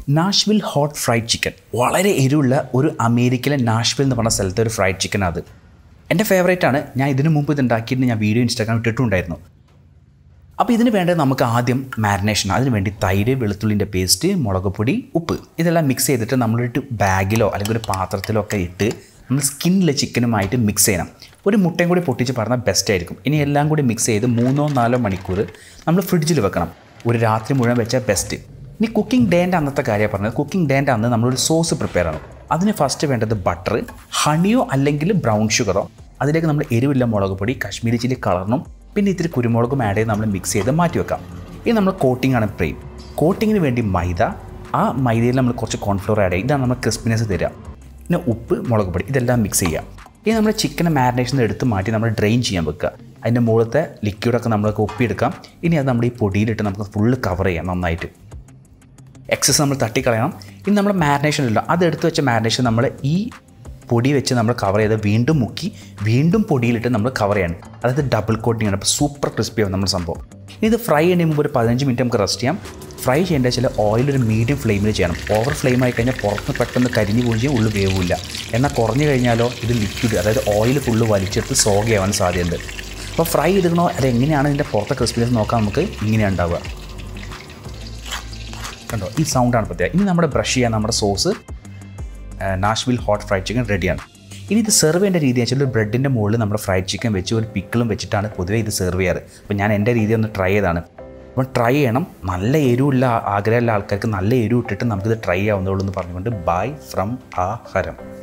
Nashville hot fried chicken വളരെ എരിവുള്ള ഒരു അമേരിക്കയിലെ നാഷ്വിൽ എന്ന് പറഞ്ഞ സ്ഥലത്തെ ഒരു ഫ്രൈഡ് ചിക്കൻ അത് എൻ്റെ ഫേവറേറ്റ് ആണ് ഞാൻ ഇതിനു മുമ്പ് ഇത് ഉണ്ടാക്കിയിട്ട് ഞാൻ വീഡിയോ ഇൻസ്റ്റാഗ്രാം ഇട്ടിട്ടുണ്ടായിരുന്നു അപ്പോൾ ഇതിന് വേണ്ടത് നമുക്ക് ആദ്യം മാരിനേഷൻ അതിന് വേണ്ടി തൈര് വെളുത്തുള്ളിൻ്റെ പേസ്റ്റ് മുളക് പൊടി ഉപ്പ് ഇതെല്ലാം മിക്സ് ചെയ്തിട്ട് നമ്മളൊരു ബാഗിലോ അല്ലെങ്കിൽ ഒരു പാത്രത്തിലോ ഒക്കെ ഇട്ട് നമ്മൾ സ്കിന്നിലെ ചിക്കനുമായിട്ട് മിക്സ് ചെയ്യണം ഒരു മുട്ടയും കൂടി പൊട്ടിച്ച് പറഞ്ഞാൽ ബെസ്റ്റ് ആയിരിക്കും ഇനി എല്ലാം കൂടി മിക്സ് ചെയ്ത് മൂന്നോ നാലോ മണിക്കൂർ നമ്മൾ ഫ്രിഡ്ജിൽ വെക്കണം ഒരു രാത്രി മുഴുവൻ വെച്ചാൽ ബെസ്റ്റ് ഇനി കുക്കിംഗ് ഡേൻ്റെ അന്നത്തെ കാര്യമാണ് പറഞ്ഞത് കുക്കിംഗ് ഡേൻ്റെ അന്ന് നമ്മളൊരു സോസ് പ്രിപ്പയർ ചെയ്യണം അതിന് ഫസ്റ്റ് വേണ്ടത് ബട്ടർ ഹണിയോ അല്ലെങ്കിൽ ബ്രൗൺ ഷുഗറോ അതിലേക്ക് നമ്മൾ എരിവില്ല മുളക് പൊടി കാശ്മീരി ചില്ലി കളറിനും പിന്നെ ഇത്തിരി കുരുമുളകും ആഡ് ചെയ്ത് നമ്മൾ മിക്സ് ചെയ്ത് മാറ്റി വെക്കാം ഇനി നമ്മൾ കോട്ടിംഗ് ആണ് പ്രെയിൻ കോട്ടിങ്ങിന് വേണ്ടി മൈദ ആ മൈദയിൽ നമ്മൾ കുറച്ച് കോൺഫ്ലോർ ആഡ് ചെയ്യും ഇതാണ് നമ്മൾ ക്രിസ്പിനെസ് തരിക പിന്നെ ഉപ്പ് മുളക് പൊടി ഇതെല്ലാം മിക്സ് ചെയ്യുക ഇനി നമ്മൾ ചിക്കൻ മാരിനേഷൻ എടുത്ത് മാറ്റി നമ്മൾ ഡ്രെയിൻ ചെയ്യാൻ വെക്കുക അതിൻ്റെ മുകളിലത്തെ ലിക്വിഡൊക്കെ നമ്മൾക്ക് ഒപ്പിയെടുക്കാം ഇനി അത് നമ്മൾ ഈ പൊടിയിലിട്ട് നമുക്ക് ഫുള്ള് കവർ ചെയ്യാം നന്നായിട്ട് എക്സസ് നമ്മൾ തട്ടിക്കളയണം ഇനി നമ്മൾ മാരിനേഷൻ ഇല്ല അത് എടുത്ത് വെച്ച മാരിനേഷൻ നമ്മൾ ഈ പൊടി വെച്ച് നമ്മൾ കവർ ചെയ്ത് വീണ്ടും മുക്കി വീണ്ടും പൊടിയിലിട്ട് നമ്മൾ കവർ ചെയ്യണം അതായത് ഡബിൾ കോട്ടിംഗ് ആണ് അപ്പോൾ സൂപ്പർ ക്രിസ്പി ആവും നമ്മുടെ സംഭവം ഇനി ഇത് ഫ്രൈ ചെയ്യുന്നതിന് മുമ്പ് ഒരു പതിനഞ്ച് മിനിറ്റ് നമുക്ക് റെസ്റ്റ് ചെയ്യാം ഫ്രൈ ചെയ്യേണ്ട വെച്ചാൽ ഓയിൽ ഒരു മീഡിയം ഫ്ലെയിമിൽ ചെയ്യണം ഓവർ ഫ്ലെയിം ആയി കഴിഞ്ഞാൽ പുറത്ത് പെട്ടെന്ന് കരിഞ്ഞു പോവുകയും ചെയ്യും ഉള്ളിൽ വേവില്ല എന്നാൽ കുറഞ്ഞു കഴിഞ്ഞാലോ ഇത് ലിക്വിഡ് അതായത് ഓയിൽ ഫുള്ള് വലിച്ചെടുത്ത് സോഗയാവാൻ സാധ്യതയുണ്ട് അപ്പോൾ ഫ്രൈ എടുക്കണോ അത് എങ്ങനെയാണ് ഇതിൻ്റെ പുറത്തെ ക്രിസ്പിനെസ് നോക്കാൻ നമുക്ക് ഇങ്ങനെയാണ് ഉണ്ടാവുക കണ്ടോ ഈ സൗണ്ടാണ് പ്രത്യേകം ഇനി നമ്മുടെ ബ്രഷ് ചെയ്യാൻ നമ്മുടെ sauce Nashville hot fried chicken റെഡിയാണ് ഇനി ഇത് സെർവ് ചെയ്യേണ്ട രീതി വെച്ചാൽ ഒരു ബ്രെഡിൻ്റെ മുകളിൽ നമ്മുടെ ഫ്രൈഡ് ചിക്കൻ വെച്ച് ഒരു പിക്കിളും വെച്ചിട്ടാണ് പൊതുവേ ഇത് സെർവ് ചെയ്യാറ് അപ്പോൾ ഞാൻ എൻ്റെ രീതി ഒന്ന് ട്രൈ ചെയ്താണ് അപ്പം ട്രൈ ചെയ്യണം നല്ല എരിവുള്ള ആഗ്രഹമുള്ള ആൾക്കാർക്ക് നല്ല എരിവ് ഇട്ടിട്ട് നമുക്കിത് ട്രൈ ചെയ്യാവുന്നതുള്ളൂ എന്ന് പറഞ്ഞുകൊണ്ട് ബൈ ഫ്രം ആ ഹരം